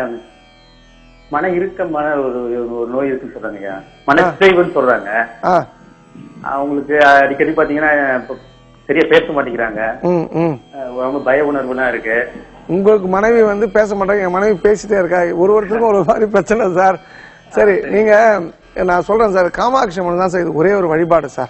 மன இருக்க மன ஒரு ஒரு நோய் இருக்குன்னு சொல்றாங்க மன சிதைவுன்னு சொல்றாங்க ஆ அவங்களுக்கு அடிக்கடி பாத்தீங்கன்னா இப்ப சரியா பேச மாட்டேங்கிறாங்க ம் ம் அஹ், ரொம்ப பய உணர்வுலாம் இருக்கு உங்களுக்கு மனைவி வந்து பேச மாட்டாங்க என் மனைவி பேசிட்டே இருக்கா ஒரு ஒருத்தருக்கும் ஒரு மாதிரி பிரச்சனை சார் சரி நீங்க நான் சொல்றேன் சார் காமாட்சி அம்மன் தான் சார் இது ஒரே ஒரு வழிபாடு சார்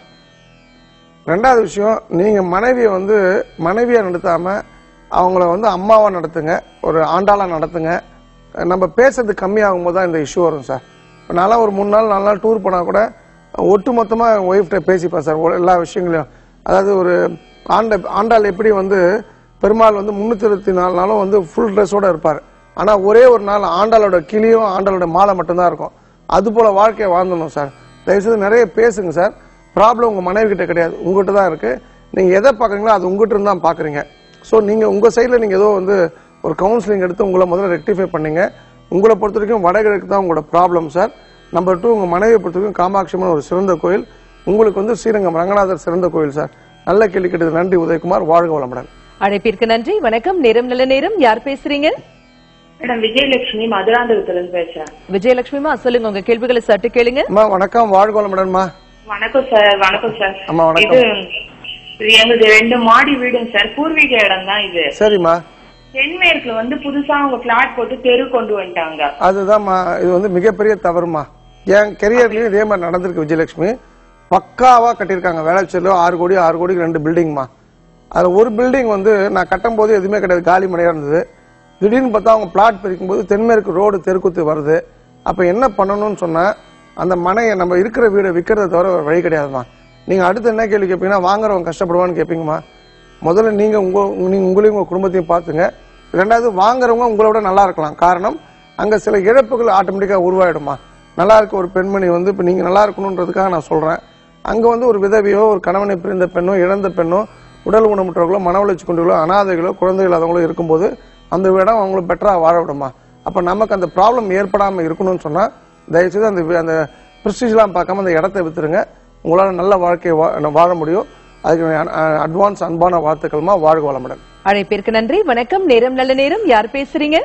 ரெண்டாவது விஷயம் நீங்க மனைவியை வந்து மனைவியா நடத்தாம அவங்கள வந்து அம்மாவா நடத்துங்க ஒரு ஆண்டாளா நடத்துங்க நம்ம பேசுறது கம்மியாகும் போது தான் இந்த இஷ்யூ வரும் சார் இப்போ நான்லாம் ஒரு மூணு நாள் நாலு நாள் டூர் போனா கூட ஒட்டு மொத்தமா ஒய்ஃப்ட பேசிப்பேன் சார் ஒரு எல்லா விஷயங்களையும் அதாவது ஒரு ஆண்ட ஆண்டாள் எப்படி வந்து பெருமாள் வந்து முன்னூத்தி இருபத்தி நாலு நாளும் வந்து ஃபுல் ட்ரெஸ்ஸோட இருப்பார் ஆனா ஒரே ஒரு நாள் ஆண்டாளோட கிளியும் ஆண்டாளோட மாலை மட்டும்தான் இருக்கும் அது போல வாழ்க்கையை வாழ்ந்துடணும் சார் தயவுசெய்து நிறைய பேசுங்க சார் ப்ராப்ளம் உங்க மனைவி கிட்ட கிடையாது உங்ககிட்ட தான் இருக்கு நீங்க எதை பாக்குறீங்களோ அது உங்ககிட்ட இருந்து தான் பாக்குறீங்க ஸோ நீங்க உங்க சைடுல நீங்க ஏதோ வந்து ஒரு கவுன்சிலிங் எடுத்து உங்களை முதல்ல ரெக்டிஃபை பண்ணீங்க உங்களை பொறுத்த வரைக்கும் வடகிழக்கு தான் உங்களோட ப்ராப்ளம் சார் நம்பர் டூ உங்க மனைவியை பொறுத்த வரைக்கும் காமாட்சி அம்மன் ஒரு சிறந்த கோயில் உங்களுக்கு வந்து ஸ்ரீரங்கம் ரங்கநாதர் சிறந்த கோயில் சார் நல்ல கேள்வி கேட்டது நன்றி உதயகுமார் வாழ்க வளமுடன் அழைப்பிற்கு நன்றி வணக்கம் நேரம் நல்ல நேரம் யார் பேசுறீங்க மேடம் விஜயலட்சுமி மதுராந்தகத்துல இருந்து பேசுறேன் விஜயலட்சுமிமா சொல்லுங்க உங்க கேள்விகளை சற்று கேளுங்க அம்மா வணக்கம் வாழ்க வளமுடன்மா வணக்கம் சார் வணக்கம் சார் அம்மா, வணக்கம். இது இது எங்களுது ரெண்டு மாடி வீடுங்க சார் பூர்வீக இடம் தான் இது சரிம்மா தென்மேற்குல வந்து புதுசா அவங்க பிளாட் போட்டு தெரு கொண்டு வந்துட்டாங்க அதுதான்மா இது வந்து மிகப்பெரிய தவறுமா என் கெரியர்லயும் இதே மாதிரி நடந்திருக்கு விஜயலட்சுமி பக்காவா கட்டியிருக்காங்க வேளச்சேரியில ஆறு கோடி ஆறு கோடிக்கு ரெண்டு பில்டிங்மா அதுல ஒரு பில்டிங் வந்து நான் கட்டும் போது எதுவுமே கிடையாது காலி மனையா இருந்தது திடீர்னு பார்த்தா அவங்க பிளாட் பிரிக்கும் போது தென்மேற்கு ரோடு தெருக்குத்து வருது அப்ப என்ன பண்ணணும்னு சொன்னா அந்த மனையை நம்ம இருக்கிற வீடை விற்கிறத தவிர வேற வழி கிடையாதுமா நீங்க அடுத்து என்ன கேள்வி கேட்பீங்கன்னா வாங்குறவங்க கஷ்டப்படுவான்னு கேட்பீங்கம்மா முதல்ல நீங்க உங்க நீங்க உங்களையும் உங்க குடும்பத்தையும் பார்த்துங்க ரெண்டாவது வாங்குறவங்க உங்களோட நல்லா இருக்கலாம் காரணம் அங்க சில இழப்புகள் ஆட்டோமேட்டிக்கா உருவாயிடுமா நல்லா இருக்க ஒரு பெண்மணி வந்து இப்ப நீங்க நல்லா இருக்கணுன்றதுக்காக நான் சொல்றேன் அங்க வந்து ஒரு விதவையோ ஒரு கணவனை பிரிந்த பெண்ணோ இழந்த பெண்ணோ உடல் ஊனமுற்றவர்களோ மன வளர்ச்சி கொண்டவர்களோ அனாதைகளோ குழந்தை இல்லாதவங்களோ இருக்கும்போது அந்த இடம் அவங்கள பெட்டரா வாழ விடுமா அப்ப நமக்கு அந்த ப்ராப்ளம் ஏற்படாம இருக்கணும்னு சொன்னா தயவுசெய்து அந்த வி- அந்த ப்ரிஸ்டீஜ்லாம் பார்க்காம அந்த இடத்த வித்துருங்க உங்களால நல்ல வாழ்க்கையை வா- வாழ முடியும் அதுக்கு அட்வான்ஸ் அன்பான வாழ்த்துக்கள்மா வாழ்க வளமுடன் அழைப்பிற்கு நன்றி வணக்கம் நேரம் நல்ல நேரம் யார் பேசுறீங்க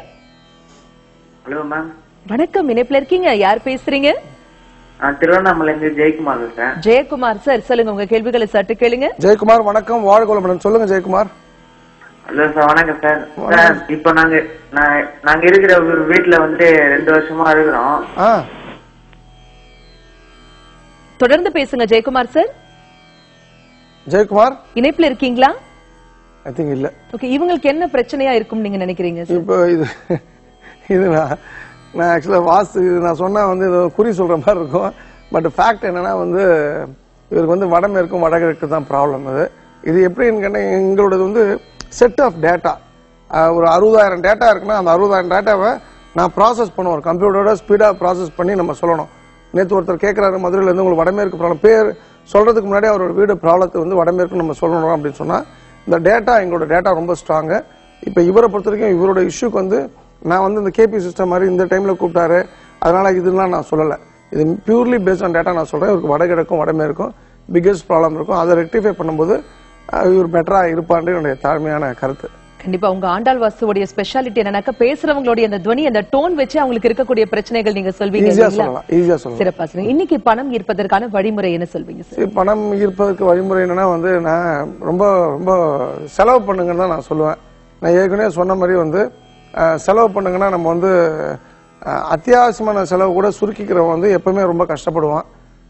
ஹலோ மேம் வணக்கம் இணைப்புல இருக்கீங்க யார் பேசுறீங்க நான் திருவண்ணாமலையிலிருந்து ஜெயக்குமார் பேசுறேன் ஜெயக்குமார் சார் சொல்லுங்க உங்க கேள்விகளை சற்று கேளுங்க ஜெயக்குமார் வணக்கம் வாழ்க வளமுடன் சொல்லுங்க ஜெயக்குமார் ஹலோ சார் வணக்கம் சார் சார் இப்போ நாங்க நான் நாங்க இருக்கிற ஒரு வீட்டுல வந்து ரெண்டு வருஷமா இருக்கிறோம் ஆ தொடர்ந்து பேசுங்க ஜெயக்குமார் சார் ஜெயக்குமார் இணைப்புல இருக்கீங்களா ஐ திங்க் இல்ல ஓகே இவங்களுக்கு என்ன பிரச்சனையா இருக்கும் நீங்க நினைக்கிறீங்க சார் இப்போ இது இது நான் நான் ஆக்சுவலாக வாஸ்து இது நான் சொன்னா வந்து இது குறி சொல்ற மாதிரி இருக்கும் பட் ஃபேக்ட் என்னன்னா வந்து இவருக்கு வந்து வடமேற்கும் வடகிழக்கு தான் ப்ராப்ளம் இது இது எப்படின்னு கேட்டா எங்களோடது வந்து செட் ஆஃப் டேட்டா ஒரு அறுபதாயிரம் டேட்டா இருக்குன்னா அந்த அறுபதாயிரம் டேட்டாவை நான் ப்ராசஸ் பண்ணுவோம் கம்ப்யூட்டரோட ஸ்பீடாக ப்ராசஸ் பண்ணி நம்ம சொல்லணும் நேற்று ஒருத்தர் கேட்குறாரு மதுரையில இருந்து உங்களுக்கு வடமேற்கு ப்ராப்ளம் பேர் சொல்றதுக்கு முன்னாடி அவரோட வீடு ப்ராப்ளத்தை வந்து வடமேற்கு நம்ம சொல்லணும் அப்படின்னு சொன்னா இந்த டேட்டா எங்களோட டேட்டா ரொம்ப ஸ்ட்ராங்கு இப்போ இவரை பொறுத்த வரைக்கும் இவரோட இஷ்யூக்கு வந்து நான் வந்து இந்த கேபி சிஸ்டம் மாதிரி இந்த டைம்ல கூப்பிட்டாரு அதனால இதெல்லாம் நான் சொல்லலை இது பியூர்லி பேஸ்ட் ஆன் டேட்டா நான் சொல்றேன் இவருக்கு வடகிழக்கும் வடமேற்கும் பிக்கஸ்ட் ப்ராப்ளம் இருக்கும் அதை ரெக்டிஃபை பண்ணும்போது அஹ், இவர் பெட்டரா இருப்பான்னு என்னுடைய தாழ்மையான கருத்து கண்டிப்பா உங்க ஆண்டாள் வாசுவோடைய ஸ்பெஷாலிட்டி என்னன்னாக்கா பேசுறவங்களுடைய அந்த துவனி அந்த டோன் வச்சு அவங்களுக்கு இருக்கக்கூடிய பிரச்சனைகள் நீங்க சொல்வீங்க ஈஸியா இல்லைங்களா? சொல்லலாம் ஈஸியா சொல்லலாம் சிறப்பா சொல்லுங்க இன்னைக்கு பணம் ஈர்ப்பதற்கான வழிமுறை என்ன சொல்வீங்க சார் சரி, பணம் ஈர்ப்பதற்கு வழிமுறை என்னன்னா வந்து நான் ரொம்ப ரொம்ப செலவு பண்ணுங்கன்னு தான் நான் சொல்லுவேன் நான் ஏற்கனவே சொன்ன மாதிரி வந்து அஹ், செலவு பண்ணுங்கன்னா நம்ம வந்து அஹ், அத்தியாவசியமான செலவு கூட சுருக்கிக்கிறவன் வந்து எப்பவுமே ரொம்ப கஷ்டப்படுவான்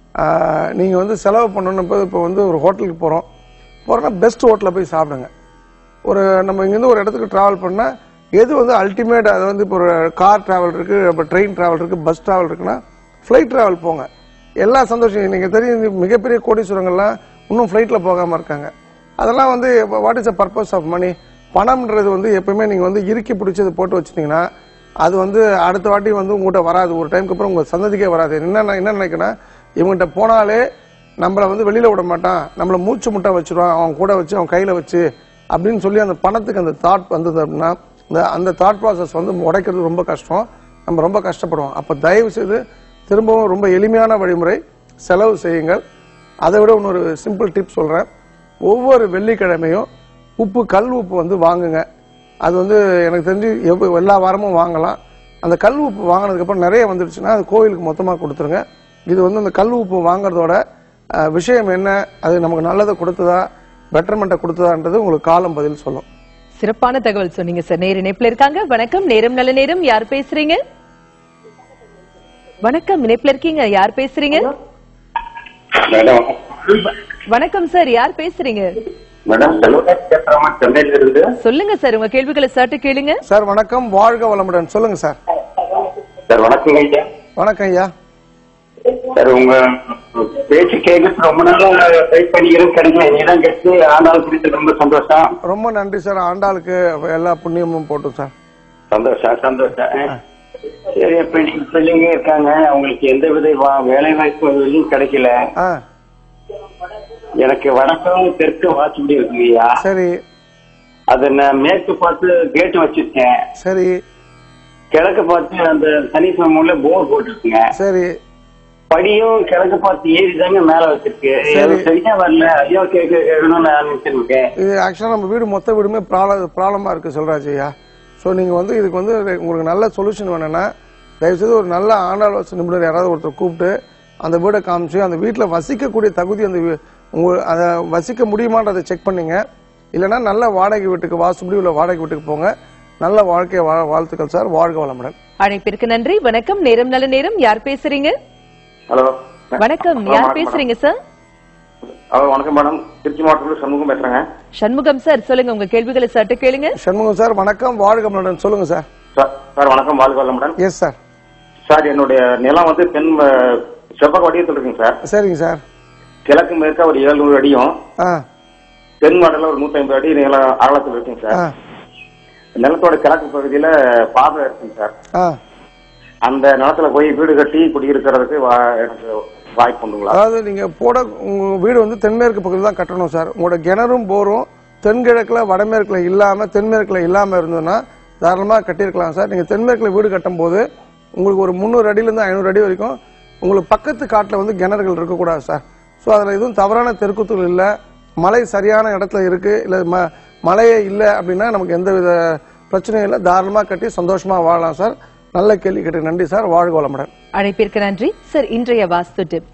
அஹ், நீங்க வந்து செலவு பண்ணணும் இப்போ வந்து ஒரு ஹோட்டலுக்கு போறோம் போறோம்னா பெஸ்ட் ஹோட்டலில் போய் சாப்பிடுங்க ஒரு நம்ம இங்கேருந்து ஒரு இடத்துக்கு டிராவல் பண்ணா எது வந்து அல்டிமேட் அது வந்து இப்போ ஒரு கார் டிராவல் இருக்கு அப்போ ட்ரெயின் டிராவல் இருக்கு பஸ் டிராவல் இருக்குன்னா ஃப்ளைட் டிராவல் போங்க எல்லா சந்தோஷம் நீங்க தெரியும் இந்த மிகப்பெரிய கோடீஸ்வரங்கள்லாம் இன்னும் ஃப்ளைட்ல போகாம இருக்காங்க அதெல்லாம் வந்து what is a purpose of money பணம்ன்றது வந்து எப்பவுமே நீங்க வந்து இறுக்கி பிடிச்சது போட்டு வச்சிட்டீங்கன்னா அது வந்து அடுத்த வாட்டி வந்து உங்ககிட்ட வராது ஒரு டைம்க்கு அப்புறம் உங்க சந்ததிக்கே வராது என்ன நான் என்ன நினைக்கிறேன் இவங்ககிட்ட போனாலே நம்மள வந்து வெளியில விட மாட்டான் நம்மள மூச்சு முட்டை வச்சிருவான் அவன் கூட வச்சு அவன் கையில வச்சு அப்படின்னு சொல்லி அந்த பணத்துக்கு அந்த தாட் வந்தது அப்படின்னா இந்த அந்த தாட் ப்ராசஸ் வந்து உடைக்கிறது ரொம்ப கஷ்டம் நம்ம ரொம்ப கஷ்டப்படுவோம் அப்ப தயவு செய்து திரும்பவும் ரொம்ப எளிமையான வழிமுறை செலவு செய்யுங்கள் அதை விட இன்னொரு சிம்பிள் டிப் சொல்றேன் ஒவ்வொரு வெள்ளிக்கிழமையும் உப்பு கல் உப்பு வந்து வாங்குங்க அது வந்து எனக்கு தெரிஞ்சு எவ்வ- எல்லா வாரமும் வாங்கலாம் அந்த கல் உப்பு வாங்கினதுக்கு அப்புறம் நிறைய வந்துடுச்சுன்னா அது கோயிலுக்கு மொத்தமா கொடுத்துருங்க இது வந்து அந்த கல் உப்பு வாங்குறதோட அஹ், விஷயம் என்ன அது நமக்கு நல்லதை கொடுத்ததா பெட்டர்மெண்ட்டை கொடுத்ததான்றது உங்களுக்கு காலம் பதில் சொல்லும் சிறப்பான தகவல் சொன்னீங்க சார் நேர இணைப்புல இருக்காங்க வணக்கம் நேரம் நல்ல நேரம் யார் பேசுறீங்க வணக்கம் இணைப்புல இருக்கீங்க யார் பேசுறீங்க மேடம் வணக்கம் சார் யார் பேசுறீங்க மேடம் செல்வராஜ் பேசுறமா சென்னையில இருந்து சொல்லுங்க சார் உங்க கேள்விகளை சட்டு கேளுங்க சார் வணக்கம் வாழ்க வளமுடன் சொல்லுங்க சார் சார் வணக்கம் ஐயா வணக்கம் ஐயா சார் உங்க பேச்சு கேட்கறது ரொம்ப நாளா ட்ரை பண்ணிக்கிறேன் கிடைக்கல நீதான் கிடைச்சு ஆனாலும் பிடிச்சது ரொம்ப சந்தோஷம் ரொம்ப நன்றி சார் ஆண்டாளுக்கு எல்லா புண்ணியமும் போட்டும் சார் சந்தோஷம் சந்தோஷம் சரி இப்ப நீங்க பிள்ளைங்க இருக்காங்க அவங்களுக்கு எந்த வித வா- வேலை வாய்ப்பு எதுவும் கிடைக்கல ஆ எனக்கு வடக்கும் தெற்கு வாசப்படி இருக்குங்கய்யா சரி அது நான் மேற்கு பார்த்து கேட் வச்சிருக்கேன் சரி கிழக்கு பார்த்து அந்த சனீஸ்வரம்ல போர் போட்டிருக்குங்க சரி படியும் கிழக்கு பார்த்து ஏறி தாங்க மேல வச்சிருக்கு சரி. அது சரியா வரல ஐயோ கேட்க கேட்கணும்னு நான் நினைச்சிருக்கேன் இது ஆக்சுவலாக நம்ம வீடு மொத்த வீடுமே ப்ராப்ளம் ப்ராப்ளமாக இருக்குது சொல்றாஜ் ஐயா ஸோ நீங்கள் வந்து இதுக்கு வந்து உங்களுக்கு நல்ல சொல்யூஷன் வேணும்னா தயவுசெய்து ஒரு நல்ல ஆண்டாள் வச நிபுணர் யாராவது ஒருத்தர் கூப்பிட்டு அந்த வீடை காமிச்சு அந்த வீட்டில் வசிக்கக்கூடிய தகுதி அந்த வீ- உங்க அதை வசிக்க முடியுமான்றதை செக் பண்ணீங்க இல்லைன்னா நல்ல வாடகை வீட்டுக்கு வாசுபடி உள்ள வாடகை வீட்டுக்கு போங்க நல்ல வாழ்க்கையை வாழ வாழ்த்துக்கள் சார் வாழ்க வளமுடன் அழைப்பிற்கு நன்றி வணக்கம் நேரம் நல்ல நேரம் யார் பேசுறீங்க ஹலோ வணக்கம் யார் பேசுறீங்க சார் ஹலோ வணக்கம் மேடம் திருச்சி மாவட்டத்தில் சண்முகம் பேசுறேங்க சண்முகம் சார் சொல்லுங்க உங்க கேள்விகளை சட்டு கேளுங்க சண்முகம் சார் வணக்கம் வாழ்க வளமுடன் சொல்லுங்க சார் சார் சார் வணக்கம் வாழ்க வளமுடன் எஸ் சார் சார் என்னுடைய நிலம் வந்து தென் அஹ், செவ்வக வடிவத்தில் இருக்குங்க சார் சரிங்க சார் கிழக்கு மேற்கா ஒரு ஏழ்நூறு அடியும் ஆ தென் மாடல ஒரு நூத்தி ஐம்பது அடி நீளம் அகலத்தில் இருக்குங்க ஆ சார் நிலத்தோட கிழக்கு பகுதியில பாதை இருக்குங்க சார் ஆ அந்த நிலத்துல போய் வீடு கட்டி குடியிருக்கிறதுக்கு வா- எனக்கு வாய்ப்பு உண்டுங்களா அதாவது நீங்க போட உங்க வீடு வந்து தென்மேற்கு பக்கத்துல தான் கட்டணும் சார் உங்களோட கிணறும் போரும் தென்கிழக்குல வடமேற்குல இல்லாம தென்மேற்குல இல்லாம இருந்ததுன்னா தாராளமா கட்டியிருக்கலாம் சார் நீங்க தென்மேற்குல வீடு கட்டும் போது உங்களுக்கு ஒரு முந்நூறு அடியில இருந்து ஐநூறு அடி வரைக்கும் உங்களுக்கு பக்கத்து காட்டுல வந்து கிணறுகள் இருக்கக்கூடாது சார் ஸோ அதுல எதுவும் தவறான தெருக்குத்துகள் இல்ல மழை சரியான இடத்துல இருக்கு இல்ல ம- மழையே இல்லை அப்படின்னா நமக்கு எந்த வித பிரச்சனையும் இல்லை தாராளமா கட்டி சந்தோஷமா வாழலாம் சார் நல்ல கேள்வி கேட்டு நன்றி சார் வாழ்க வளமுடன் அழைப்பிற்கு நன்றி சார் இன்றைய வாஸ்து டிப்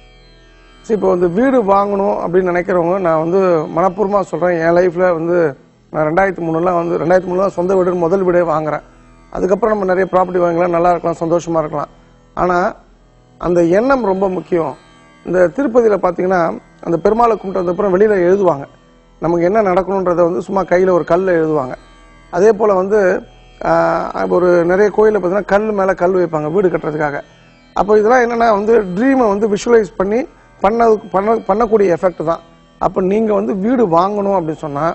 சரி, இப்போ வந்து வீடு வாங்கணும் அப்படின்னு நினைக்கிறவங்க நான் வந்து மனப்பூர்வமா சொல்றேன் என் லைஃப்ல வந்து நான் ரெண்டாயிரத்தி மூணுலாம் வந்து ரெண்டாயிரத்தி மூணு தான் சொந்த வீடு முதல் வீடே வாங்குறேன் அதுக்கப்புறம் நம்ம நிறைய ப்ராப்பர்ட்டி வாங்கலாம் நல்லா இருக்கலாம் சந்தோஷமா இருக்கலாம் ஆனா அந்த எண்ணம் ரொம்ப முக்கியம் இந்த திருப்பதியில பாத்தீங்கன்னா அந்த பெருமாளை கும்பிட்டு வந்த அப்புறம் வெளியில எழுதுவாங்க நமக்கு என்ன நடக்கணுன்றத வந்து சும்மா கையில ஒரு கல்ல எழுதுவாங்க அதே போல வந்து ஆஹ், ஒரு நிறைய கோயிலில் பார்த்தீங்கன்னா கல் மேல கல் வைப்பாங்க வீடு கட்டுறதுக்காக அப்போ இதெல்லாம் என்னன்னா வந்து ட்ரீமை வந்து விஷுவலைஸ் பண்ணி பண்ண பண்ண பண்ணக்கூடிய எஃபெக்ட் தான் அப்போ நீங்க வந்து வீடு வாங்கணும் அப்படின்னு சொன்னா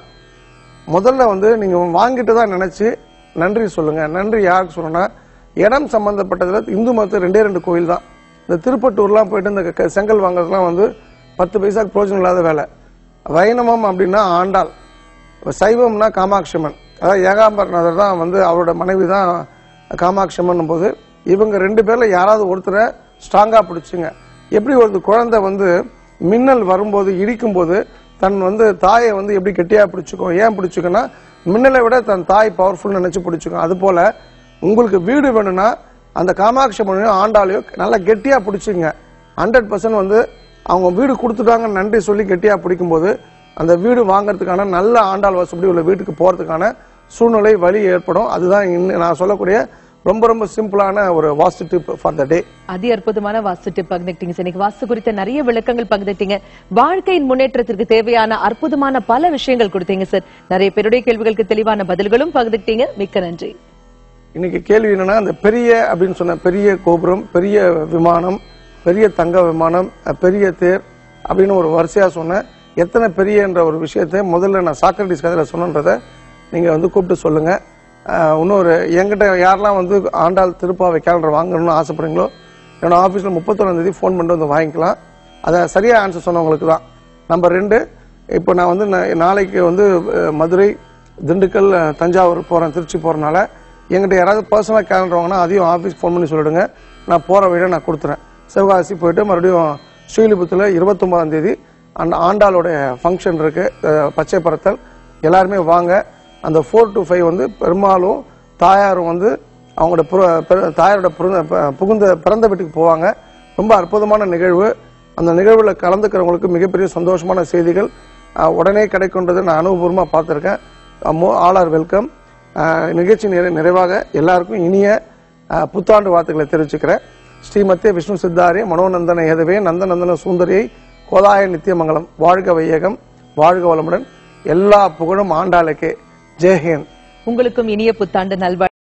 முதல்ல வந்து நீங்க வாங்கிட்டு தான் நினைச்சு நன்றி சொல்லுங்க நன்றி யாருக்கு சொல்லணும்னா இடம் சம்பந்தப்பட்டதுல இந்து மதத்துல ரெண்டே ரெண்டு கோயில் தான் இந்த திருப்பட்டூர்லாம் போயிட்டு இந்த க- செங்கல் வாங்குறதுலாம் வந்து பத்து பைசாக்கு பிரயோஜனம் இல்லாத வேலை வைணவம் அப்படின்னா ஆண்டாள் சைவம்னா காமாட்சியம்மன் அதாவது ஏகாம்பரநாதர் தான் வந்து அவரோட மனைவி தான் காமாட்சியம்மன் போது இவங்க ரெண்டு பேர்ல யாராவது ஒருத்தரை ஸ்ட்ராங்கா பிடிச்சுங்க எப்படி ஒரு குழந்தை வந்து மின்னல் வரும்போது இடிக்கும் போது தன் வந்து தாயை வந்து எப்படி கெட்டியா பிடிச்சுக்கும் ஏன் பிடிச்சுக்குன்னா மின்னலை விட தன் தாய் பவர்ஃபுல் நினைச்சு பிடிச்சுக்கும் அது போல உங்களுக்கு வீடு வேணும்னா அந்த காமாட்சி அம்மனையும் ஆண்டாளையும் நல்லா கெட்டியா பிடிச்சிங்க ஹண்ட்ரட் பர்சன்ட் வந்து அவங்க வீடு கொடுத்துட்டாங்கன்னு நன்றி சொல்லி கெட்டியா பிடிக்கும்போது அந்த வீடு வாங்குறதுக்கான நல்ல ஆண்டாள் வசப்படி உள்ள வீட்டுக்கு போறதுக்கான சூழ்நிலை வழி ஏற்படும் அதுதான் இன்னும் நான் சொல்லக்கூடிய ரொம்ப ரொம்ப சிம்பிளான ஒரு வாஸ்து டிப் ஃபார் த டே அதி அற்புதமான வாஸ்து டிப் பகிர்ந்துட்டீங்க சார். இன்னைக்கு வாஸ்து குறித்த நிறைய விளக்கங்கள் பகிர்ந்துட்டீங்க வாழ்க்கையின் முன்னேற்றத்திற்கு தேவையான அற்புதமான பல விஷயங்கள் கொடுத்தீங்க சார் நிறைய பேருடைய கேள்விகளுக்கு தெளிவான பதில்களும் பகிர்ந்துட்டீங்க மிக்க நன்றி இன்னைக்கு கேள்வி என்னன்னா அந்த பெரிய அப்படின்னு சொன்ன பெரிய கோபுரம் பெரிய விமானம் பெரிய தங்க விமானம் அஹ், பெரிய தேர் அப்படின்னு ஒரு வரிசையா சொன்னேன் எத்தனை பெரியன்ற ஒரு விஷயத்தை முதல்ல நான் சாக்ரட்டிஸ் கதையில சொன்னன்றதை நீங்க வந்து கூப்பிட்டு சொல்லுங்க அஹ், இன்னொரு என்கிட்ட யாரெல்லாம் வந்து ஆண்டாள் திருப்பாவை கேலண்டர் வாங்கணும்னு ஆசைப்படுறீங்களோ என்னோட ஆஃபீஸில் முப்பத்தொன்னாம் தேதி ஃபோன் பண்ணிட்டு வந்து வாங்கிக்கலாம் அதை சரியா ஆன்சர் சொன்னவங்களுக்கு தான் நம்பர் ரெண்டு இப்போ நான் வந்து நா- நாளைக்கு வந்து அஹ், மதுரை திண்டுக்கல் அஹ், தஞ்சாவூர் போறேன் திருச்சி போறனால எங்கிட்ட யாராவது பர்சனலாக கேலண்டர் வாங்கினா அதையும் ஆஃபீஸ் ஃபோன் பண்ணி சொல்லிடுங்க நான் போற வழியை நான் கொடுத்துறேன் சிவகாசி போயிட்டு மறுபடியும் ஸ்ரீலிபுத்தில் இருபத்தொன்பதாம் தேதி அந்த ஆண்டாளோட ஃபங்க்ஷன் இருக்கு அஹ், பச்சை பரத்தல் எல்லாருமே வாங்க அந்த ஃபோர் டு ஃபைவ் வந்து பெருமாளும் தாயாரும் வந்து அவங்களோட புர- பெரு- தாயாரோட புகுந்த புகுந்த பிறந்த வீட்டுக்கு போவாங்க ரொம்ப அற்புதமான நிகழ்வு அந்த நிகழ்வுல கலந்துக்கிறவங்களுக்கு மிகப்பெரிய சந்தோஷமான செய்திகள் அஹ், உடனே கிடைக்கும்ன்றதை நான் அனுபவபூர்வமாக பார்த்துருக்கேன் ஆல் ஆர் வெல்கம் நிகழ்ச்சி நிறை- நிறைவாக எல்லாருக்கும் இனிய அஹ், புத்தாண்டு வாழ்த்துக்களை தெரிவிச்சுக்கிறேன் ஸ்ரீமத்தே விஷ்ணு சித்தாரிய மனோநந்தன ஏதவே நந்தநந்தன சுந்தரியை கோதாய நித்தியமங்கலம் வாழ்க வையகம் வாழ்க வளமுடன் எல்லா புகழும் ஆண்டாளுக்கே ஜெய்ஹிந்த் உங்களுக்கும் இனிய புத்தாண்டு நல்வாழ்வு